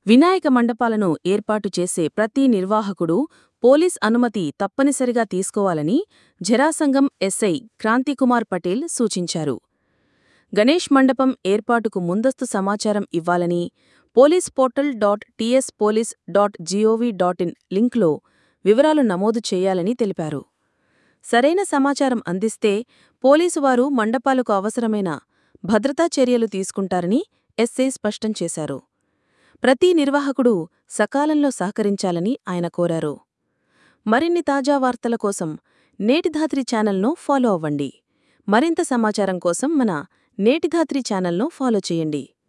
వినాయక మండపాలను ఏర్పాటు చేసే ప్రతి నిర్వాహకుడు పోలీస్ అనుమతి తప్పనిసరిగా తీసుకోవాలని జరాసంగం ఎస్ఐ క్రాంతికుమార్ పటేల్ సూచించారు గణేష్ మండపం ఏర్పాటుకు ముందస్తు సమాచారం ఇవ్వాలని police portal dot T S police dot G O V dot in లింక్లో వివరాలు నమోదు చేయాలని తెలిపారు సరైన సమాచారం అందిస్తే పోలీసువారు మండపాలకు అవసరమైన భద్రతా చర్యలు తీసుకుంటారని ఎస్ఐ స్పష్టం చేశారు ప్రతి నిర్వాహకుడు సకాలంలో సహకరించాలని ఆయన కోరారు మరిన్ని తాజా వార్తల కోసం నేటిధాత్రి ఛానల్ను ఫాలో అవ్వండి మరింత సమాచారం కోసం మన నేటిధాత్రి ఛానల్ను ఫాలో చేయండి